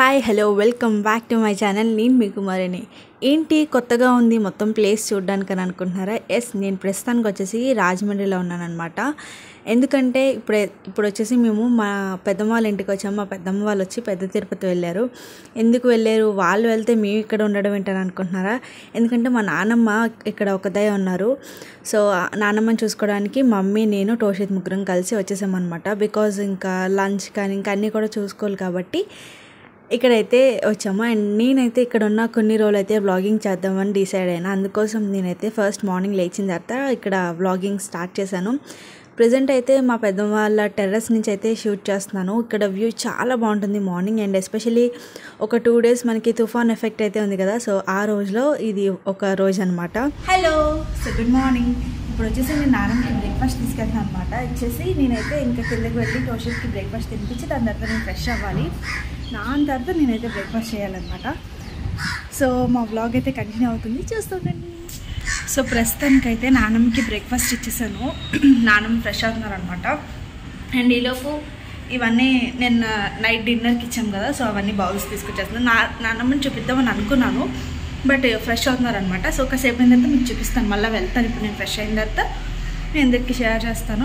hi hello welcome back to my channel నేను మీ కుమారిని ఏంటి కొత్తగా ఉంది మొత్తం ప్లేస్ చూడడానికి అని అనుకుంటున్నారా ఎస్ నేను ప్రస్తుతానికి వచ్చేసి రాజమండ్రిలో ఉన్నాను అనమాట ఎందుకంటే ఇప్పుడు ఇప్పుడు వచ్చేసి మేము మా పెద్దమ్మ వాళ్ళ ఇంటికి వచ్చాము మా పెద్దమ్మ వాళ్ళు వచ్చి పెద్ద తిరుపతి వెళ్ళారు ఎందుకు వెళ్ళారు వాళ్ళు వెళ్తే మేము ఇక్కడ ఉండడం ఏంటని అనుకుంటున్నారా ఎందుకంటే మా నాన్నమ్మ ఇక్కడ ఒకదే ఉన్నారు సో ఆ నాన్నమ్మని చూసుకోవడానికి మమ్మీ నేను టోషిత్ ముగ్గురం కలిసి వచ్చేసామన్నమాట బికాజ్ ఇంకా లంచ్ కానీ ఇంకా అన్నీ కూడా చూసుకోవాలి కాబట్టి ఇక్కడైతే వచ్చాము అండ్ నేనైతే ఇక్కడ ఉన్న కొన్ని రోజులు అయితే వ్లాగింగ్ చేద్దామని డిసైడ్ అయినా అందుకోసం నేనైతే ఫస్ట్ మార్నింగ్ లేచిన తర్వాత ఇక్కడ వ్లాగింగ్ స్టార్ట్ చేశాను ప్రజెంట్ అయితే మా పెద్దమ్మ వాళ్ళ టెర్రస్ నుంచి అయితే షూట్ చేస్తున్నాను ఇక్కడ వ్యూ చాలా బాగుంటుంది మార్నింగ్ అండ్ ఎస్పెషలీ ఒక టూ డేస్ మనకి తుఫాన్ ఎఫెక్ట్ అయితే ఉంది కదా సో ఆ రోజులో ఇది ఒక రోజు అనమాట హలో సో గుడ్ మార్నింగ్ ఇప్పుడు వచ్చేసి నేను నాన్నకి బ్రేక్ఫాస్ట్ తీసుకెళ్తాను అనమాట వచ్చేసి నేనైతే ఇంకా కిందకి వెళ్ళి టోషన్కి బ్రేక్ఫాస్ట్ తినిపించి దాని తర్వాత నేను ఫ్రెష్ అవ్వాలి దాని తర్వాత నేనైతే బ్రేక్ఫాస్ట్ చేయాలన్నమాట సో మా వ్లాగ్ అయితే కంటిన్యూ అవుతుంది చూస్తుండండి సో ప్రస్తుతానికైతే నాన్నమ్మకి బ్రేక్ఫాస్ట్ ఇచ్చేసాను నాన్నమ్మ ఫ్రెష్ అవుతున్నారు అనమాట అండ్ ఈలోపు ఇవన్నీ నేను నైట్ డిన్నర్కి ఇచ్చాం కదా సో అవన్నీ బౌల్స్ తీసుకొచ్చేస్తున్నాను నా నాన్నమ్మని చూపిద్దామని అనుకున్నాను బట్ ఫ్రెష్ అవుతున్నారు అనమాట సో ఒకసేపు అయిన తర్వాత మీకు చూపిస్తాను మళ్ళీ వెళ్తాను ఇప్పుడు నేను ఫ్రెష్ అయిన తర్వాత నేను అందరికి షేర్ చేస్తాను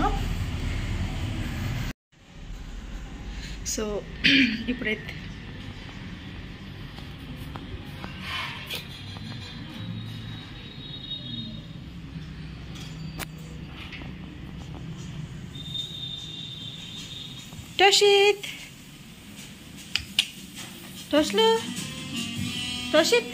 సో ఇప్పుడైతే టోషిత్ టోష్లు టోషిత్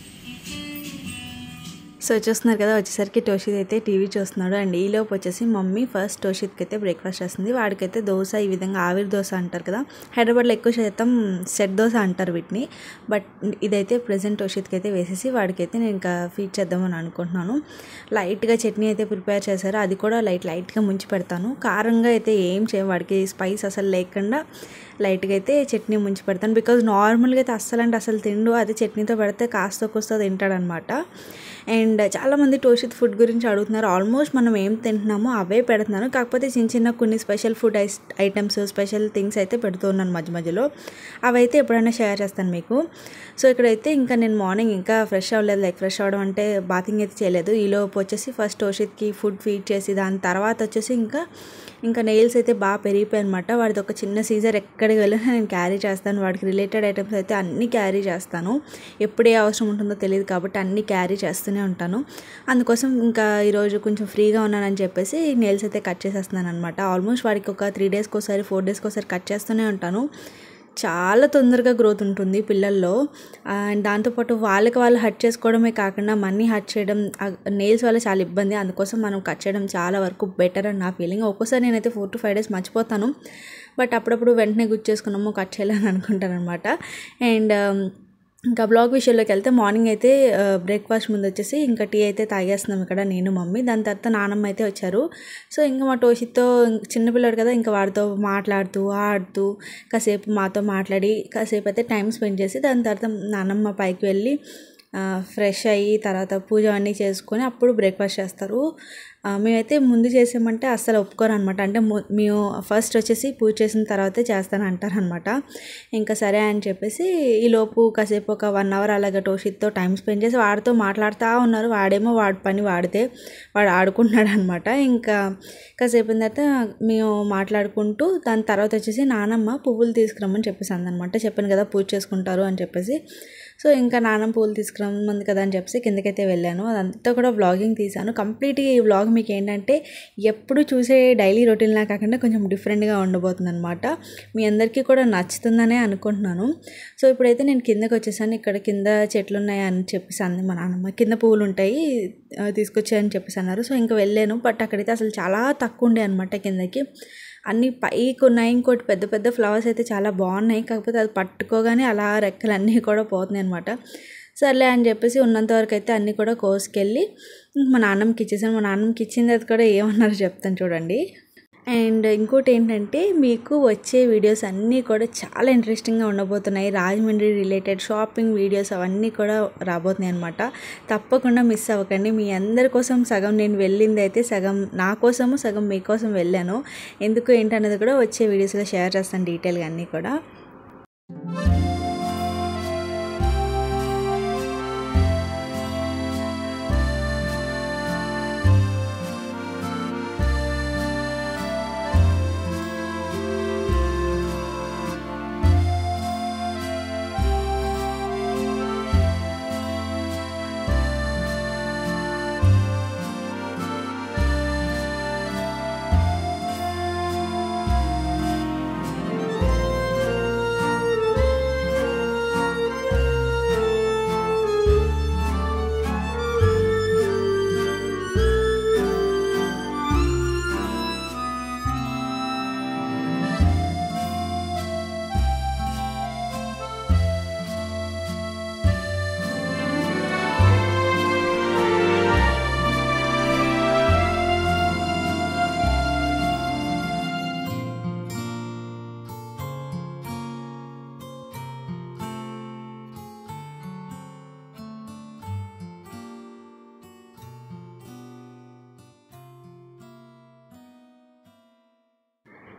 సో చూస్తున్నారు కదా వచ్చేసరికి టోషిత్ అయితే టీవీ చూస్తున్నాడు అండ్ ఈలోపు వచ్చేసి మమ్మీ ఫస్ట్ టోషిత్కి అయితే బ్రేక్ఫాస్ట్ చేస్తుంది వాడికైతే దోశ ఈ విధంగా ఆవిరి దోశ అంటారు కదా హైదరాబాద్లో ఎక్కువ శాతం సెట్ దోశ అంటారు వీటిని బట్ ఇదైతే ప్రజెంట్ టోషిత్కి అయితే వేసేసి వాడికైతే నేను ఇంకా ఫీడ్ చేద్దామని అనుకుంటున్నాను లైట్గా చట్నీ అయితే ప్రిపేర్ చేశారు అది కూడా లైట్ లైట్గా ముంచి పెడతాను కారంగా అయితే ఏం చేయం వాడికి స్పైస్ అసలు లేకుండా లైట్గా అయితే చట్నీ ముంచి పెడతాను బికాజ్ నార్మల్గా అయితే అస్సలు అంటే అసలు తిండు అది చట్నీతో పెడితే కాస్త కూస్త తింటాడనమాట అండ్ చాలామంది టోషిత్ ఫుడ్ గురించి అడుగుతున్నారు ఆల్మోస్ట్ మనం ఏం తింటున్నామో అవే పెడుతున్నాను కాకపోతే చిన్న చిన్న కొన్ని special food ice items special things అయితే పెడుతూ ఉన్నాను మధ్య మధ్యలో అవైతే ఎప్పుడైనా షేర్ చేస్తాను మీకు సో ఇక్కడైతే ఇంకా నేను మార్నింగ్ ఇంకా ఫ్రెష్ అవ్వలేదు లైక్ ఫ్రెష్ అవ్వడం అంటే బాతింగ్ అయితే చేయలేదు ఈలోపు వచ్చేసి ఫస్ట్ టోషిత్కి ఫుడ్ ఫీడ్ చేసి దాని తర్వాత వచ్చేసి ఇంకా ఇంకా నెయిల్స్ అయితే బాగా పెరిగిపోయి అనమాట వాడిది ఒక చిన్న సీజర్ ఎక్కడికి వెళ్ళినా నేను క్యారీ చేస్తాను వాడికి రిలేటెడ్ ఐటమ్స్ అయితే అన్నీ క్యారీ చేస్తాను ఎప్పుడు ఏ అవసరం ఉంటుందో తెలియదు కాబట్టి అన్నీ క్యారీ చేస్తూనే ఉంటాను అందుకోసం ఇంకా ఈరోజు కొంచెం ఫ్రీగా ఉన్నానని చెప్పేసి నెయిల్స్ అయితే కట్ చేసేస్తున్నాను అనమాట ఆల్మోస్ట్ వాడికి ఒక త్రీ డేస్కి ఒకసారి ఫోర్ డేస్కి ఒకసారి కట్ చేస్తూనే ఉంటాను చాలా తొందరగా గ్రోత్ ఉంటుంది పిల్లల్లో అండ్ దాంతోపాటు వాళ్ళకి వాళ్ళు హట్ చేసుకోవడమే కాకుండా మనీ హట్ చేయడం నెయిల్స్ వల్ల చాలా ఇబ్బంది అందుకోసం మనం కట్ చేయడం చాలా వరకు బెటర్ అని నా ఫీలింగ్ ఒక్కోసారి నేనైతే ఫోర్ టు ఫైవ్ డేస్ మర్చిపోతాను బట్ అప్పుడప్పుడు వెంటనే గుర్తు చేసుకున్నాము కట్ చేయాలని అనుకుంటాను అనమాట అండ్ ఇంకా బ్లాగ్ విషయంలోకి వెళ్తే మార్నింగ్ అయితే బ్రేక్ఫాస్ట్ ముందు వచ్చేసి ఇంకా టీ అయితే తాగేస్తున్నాం ఇక్కడ నేను మమ్మీ దాని తర్వాత నానమ్మ అయితే వచ్చారు సో ఇంకా మా టోషిత్తో చిన్నపిల్లాడు కదా ఇంకా వాడితో మాట్లాడుతూ ఆడుతూ కాసేపు మాతో మాట్లాడి కాసేపు అయితే టైం స్పెండ్ చేసి దాని తర్వాత నానమ్మ పైకి వెళ్ళి ఫ్రెష్ అయ్యి తర్వాత పూజ అన్నీ చేసుకొని అప్పుడు బ్రేక్ఫాస్ట్ చేస్తారు మేమైతే ముందు చేసామంటే అస్సలు ఒప్పుకోరు అనమాట అంటే మేము ఫస్ట్ వచ్చేసి పూజ చేసిన తర్వాతే చేస్తాను అంటారు అనమాట ఇంకా సరే అని చెప్పేసి ఈలోపు కాసేపు ఒక వన్ అవర్ అలాగ టోషిత్తో టైం స్పెండ్ చేసి వాడితో మాట్లాడుతూ ఉన్నారు వాడేమో వాడి పని వాడితే వాడు ఆడుకుంటున్నాడు అనమాట ఇంకా కాసేపు తర్వాత మేము మాట్లాడుకుంటూ దాని తర్వాత వచ్చేసి నానమ్మ పువ్వులు తీసుకురమ్మని చెప్పేసి అందనమాట చెప్పాను కదా పూజ చేసుకుంటారు అని చెప్పేసి సో ఇంకా నాన్నమ్మ పూలు తీసుకురమ్మంది కదా అని చెప్పేసి కిందకైతే వెళ్ళాను అదంతా కూడా వ్లాగింగ్ తీశాను కంప్లీట్గా ఈ వ్లాగ్ మీకు ఏంటంటే ఎప్పుడు చూసే డైలీ రొటీన్లా కాకుండా కొంచెం డిఫరెంట్గా ఉండబోతుంది అనమాట మీ అందరికీ కూడా నచ్చుతుందనే అనుకుంటున్నాను సో ఇప్పుడైతే నేను కిందకి వచ్చేసాను ఇక్కడ కింద చెట్లు ఉన్నాయి అని చెప్పేసి అంది మా నాన్నమ్మ కింద పువ్వులు ఉంటాయి తీసుకొచ్చాయని చెప్పేసి అన్నారు సో ఇంకా వెళ్ళాను బట్ అక్కడైతే అసలు చాలా తక్కువ ఉండే అనమాట కిందకి అన్నీ పైకి ఉన్నాయి ఇంకోటి పెద్ద పెద్ద ఫ్లవర్స్ అయితే చాలా బాగున్నాయి కాకపోతే అది పట్టుకోగానే అలా రెక్కలు అన్నీ కూడా పోతున్నాయి అనమాట సర్లే అని చెప్పేసి ఉన్నంత వరకు అయితే అన్నీ కూడా కోసుకెళ్ళి మా నాన్నమ్మకి ఇచ్చేసాను మా నాన్నమ్మకి ఇచ్చిన తర్వాత కూడా ఏమన్నారో చెప్తాను చూడండి అండ్ ఇంకోటి ఏంటంటే మీకు వచ్చే వీడియోస్ అన్నీ కూడా చాలా ఇంట్రెస్టింగ్గా ఉండబోతున్నాయి రాజమండ్రి రిలేటెడ్ షాపింగ్ వీడియోస్ అవన్నీ కూడా రాబోతున్నాయి అనమాట తప్పకుండా మిస్ అవ్వకండి మీ అందరి కోసం సగం నేను వెళ్ళింది అయితే సగం నా కోసము సగం మీకోసం వెళ్ళాను ఎందుకు ఏంటనేది కూడా వచ్చే వీడియోస్లో షేర్ చేస్తాను డీటెయిల్గా అన్నీ కూడా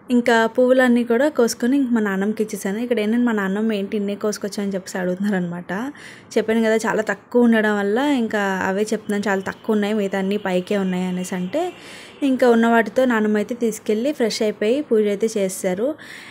ఇంకా పువ్వులన్నీ కూడా కోసుకొని ఇంక మా నాన్నమ్మకి ఇచ్చేసాను ఇక్కడ ఏంటంటే మా నాన్నమ్మ ఏంటి ఇన్నే కోసుకొచ్చని చెప్పేసి అడుగుతున్నారు అనమాట చెప్పాను కదా చాలా తక్కువ ఉండడం వల్ల ఇంకా అవే చెప్తున్నాను చాలా తక్కువ ఉన్నాయి మిగతా అన్నీ పైకే ఉన్నాయి అనేసి అంటే ఇంకా ఉన్న వాటితో నాన్నమ్మ అయితే తీసుకెళ్ళి ఫ్రెష్ అయిపోయి పూజ అయితే చేస్తారు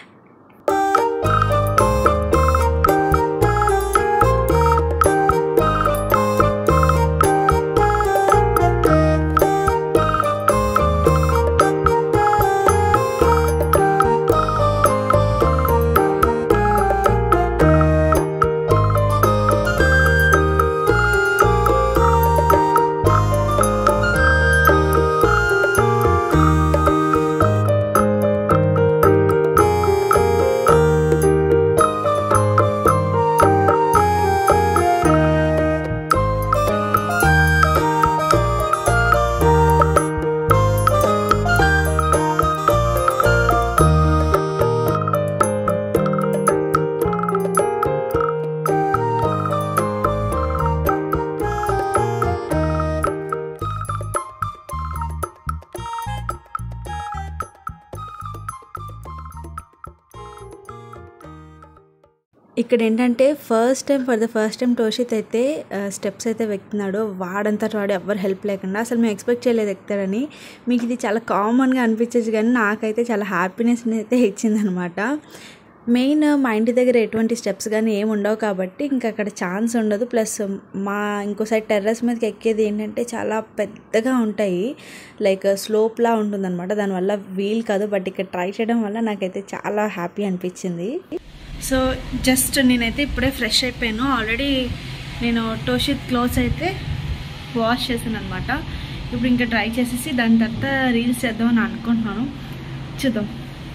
ఇక్కడ ఏంటంటే first time for the first time టోషిత్ అయితే స్టెప్స్ అయితే ఎక్కుతున్నాడు వాడంతా వాడు ఎవరు హెల్ప్ లేకుండా అసలు మేము ఎక్స్పెక్ట్ చేయలేదు ఎక్కుతాడని మీకు ఇది చాలా కామన్గా అనిపించచ్చు కానీ నాకైతే చాలా హ్యాపీనెస్ని అయితే ఇచ్చిందనమాట మెయిన్ మా ఇంటి దగ్గర ఎటువంటి స్టెప్స్ కానీ ఏమి ఉండవు కాబట్టి ఇంకా అక్కడ ఛాన్స్ ఉండదు ప్లస్ మా ఇంకో సైడ్ టెర్రస్ మీదకి ఎక్కేది ఏంటంటే చాలా పెద్దగా ఉంటాయి లైక్ స్లోప్లా ఉంటుందన్నమాట దానివల్ల వీల్ కాదు బట్ ఇక్కడ ట్రై చేయడం వల్ల నాకైతే చాలా హ్యాపీ అనిపించింది సో జస్ట్ నేనైతే ఇప్పుడే ఫ్రెష్ అయిపోయాను ఆల్రెడీ నేను టోషిత్ క్లోత్స్ అయితే వాష్ చేశాను అనమాట ఇప్పుడు ఇంకా ట్రై చేసేసి దాని తర్వాత రీల్స్ చేద్దామని అనుకుంటున్నాను చూద్దాం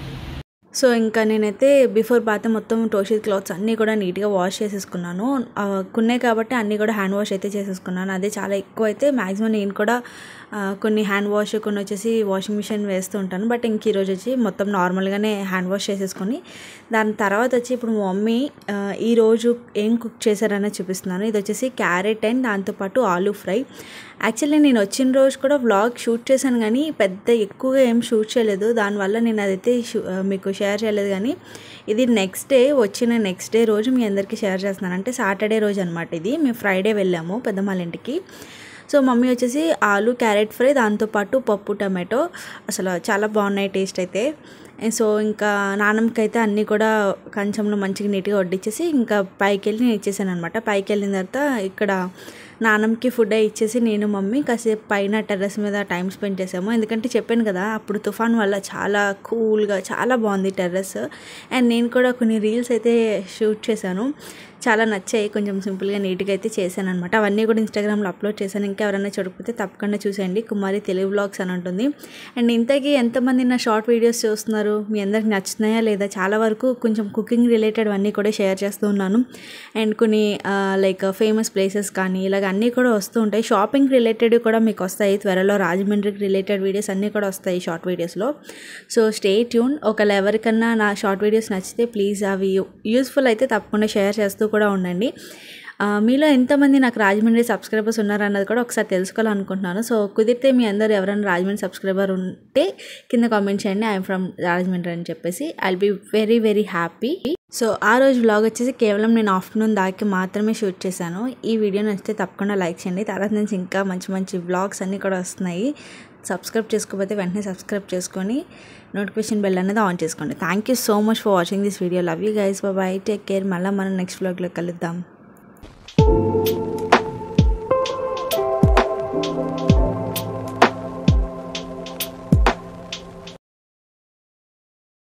సో ఇంకా నేనైతే బిఫోర్ బాత్ మొత్తం టోషిత్ క్లాత్స్ అన్నీ కూడా నీట్గా వాష్ చేసేసుకున్నాను ఆ, కున్నాయి కాబట్టి అన్నీ కూడా హ్యాండ్ వాష్ అయితే చేసేసుకున్నాను అదే చాలా ఎక్కువ అయితే మ్యాక్సిమం నేను కూడా ఆ, కొన్ని హ్యాండ్ వాష్ కొన్ని వచ్చేసి వాషింగ్ మిషన్ వేస్తూ ఉంటాను బట్ ఇంక ఈరోజు వచ్చి మొత్తం నార్మల్గానే హ్యాండ్ వాష్ చేసేసుకొని దాని తర్వాత వచ్చి ఇప్పుడు మా మమ్మీ ఆ, ఈరోజు ఏం కుక్ చేశారనేది చూపిస్తున్నాను ఇది వచ్చేసి క్యారెట్ అండ్ దాంతోపాటు ఆలూ ఫ్రై యాక్చువల్లీ నేను వచ్చిన రోజు కూడా వ్లాగ్ షూట్ చేశాను కానీ పెద్ద ఎక్కువగా ఏం షూట్ చేయలేదు దానివల్ల నేను అదైతే షూ- ఆ, మీకు షేర్ చేయలేదు కానీ ఇది నెక్స్ట్ డే వచ్చిన నెక్స్ట్ డే రోజు మీ అందరికీ షేర్ చేస్తున్నాను అంటే సాటర్డే రోజు అనమాట ఇది మేము ఫ్రైడే వెళ్ళాము పెద్దమ్మాళ్ళ ఇంటికి సో మమ్మీ వచ్చేసి ఆలు క్యారెట్ ఫ్రై దాంతోపాటు పప్పు టమాటో అసలు చాలా బాగున్నాయి టేస్ట్ అయితే సో ఇంకా నాన్నమ్మకి అయితే అన్నీ కూడా కంచంలో మంచిగా నీట్గా వడ్డించేసి ఇంకా పైకి వెళ్ళి నేను ఇచ్చేసాను అనమాట పైకి వెళ్ళిన తర్వాత ఇక్కడ నాన్నమ్మకి ఫుడ్ ఇచ్చేసి నేను మమ్మీ కాసేపు పైన టెర్రస్ మీద టైం స్పెండ్ చేసాము ఎందుకంటే చెప్పాను కదా అప్పుడు తుఫాన్ వల్ల చాలా కూల్గా చాలా బాగుంది టెర్రస్ అండ్ నేను కూడా కొన్ని రీల్స్ అయితే షూట్ చేశాను చాలా నచ్చాయి కొంచెం సింపుల్గా నీట్గా అయితే చేశాను అనమాట అవన్నీ కూడా ఇన్స్టాగ్రామ్లో అప్లోడ్ చేశాను ఇంకా ఎవరైనా చూడకపోతే తప్పకుండా చూసేయండి కుమారి తెలుగు బ్లాగ్స్ అని ఉంటుంది అండ్ ఇంతకీ ఎంతమంది నా షార్ట్ వీడియోస్ చూస్తున్నారు మీ అందరికి నచ్చుతున్నాయా లేదా చాలా వరకు కొంచెం కుకింగ్ రిలేటెడ్ అన్నీ కూడా షేర్ చేస్తూ ఉన్నాను అండ్ కొన్ని లైక్ ఫేమస్ ప్లేసెస్ కానీ ఇలాగ అన్నీ కూడా వస్తూ ఉంటాయి షాపింగ్ రిలేటెడ్ కూడా మీకు వస్తాయి త్వరలో రాజమండ్రికి రిలేటెడ్ వీడియోస్ అన్నీ కూడా వస్తాయి షార్ట్ వీడియోస్లో సో స్టే ట్యూన్ ఒకవేళ ఎవరికన్నా నా షార్ట్ వీడియోస్ నచ్చితే ప్లీజ్ అవి యూస్ఫుల్ అయితే తప్పకుండా షేర్ చేస్తూ కూడా ఉండండి ఆ, మీలో ఎంతమంది నాకు రాజమండ్రి సబ్స్క్రైబర్స్ ఉన్నారన్నది కూడా ఒకసారి తెలుసుకోవాలనుకుంటున్నాను సో కుదిరితే మీ అందరు ఎవరైనా రాజమండ్రి సబ్స్క్రైబర్ ఉంటే కింద కామెంట్ చేయండి ఐఎమ్ ఫ్రమ్ రాజమండ్రి అని చెప్పేసి I'll be very very happy so ఆ రోజు వ్లాగ్ వచ్చేసి కేవలం నేను ఆఫ్టర్నూన్ దాకి మాత్రమే షూట్ చేశాను ఈ వీడియో నచ్చితే తప్పకుండా లైక్ చేయండి తర్వాత నుంచి ఇంకా మంచి మంచి వ్లాగ్స్ అన్నీ కూడా వస్తున్నాయి సబ్స్క్రైబ్ చేసుకోకపోతే వెంటనే సబ్స్క్రైబ్ చేసుకొని నోటిఫికేషన్ బెల్ అనేది ఆన్ చేసుకోండి thank you so much for watching this video love you guys bye take care మళ్ళీ మనం నెక్స్ట్ వ్లాగ్లో కలుద్దాం